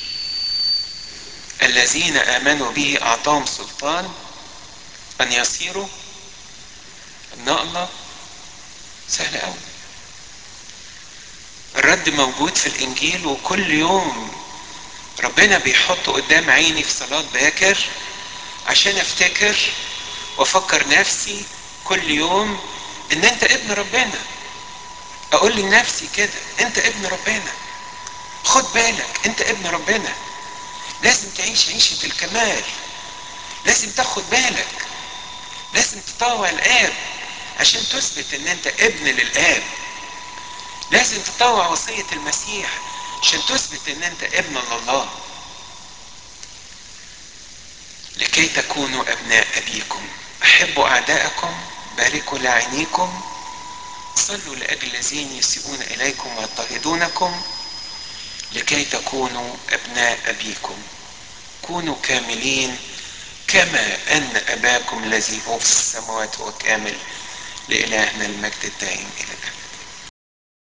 الذين امنوا به اعطاهم سلطان ان يصيروا ابناء الله سهل قوي الرد موجود في الانجيل وكل يوم ربنا بيحط قدام عيني في صلاة باكر عشان افتكر وافكر نفسي كل يوم ان انت ابن ربنا اقول لنفسي كده انت ابن ربنا خد بالك انت ابن ربنا لازم تعيش عيشة الكمال لازم تاخد بالك لازم تطاوع الاب عشان تثبت ان انت ابن للاب لازم تطوع وصية المسيح عشان تثبت ان انت ابن لله لكي تكونوا ابناء ابيكم احبوا اعداءكم باركوا لاعينيكم صلوا لاجل الذين يسيئون اليكم ويضطهدونكم لكي تكونوا ابناء ابيكم كونوا كاملين كما ان اباكم الذي هو في السماوات هو كامل لالهنا المجد الدائم الى الابد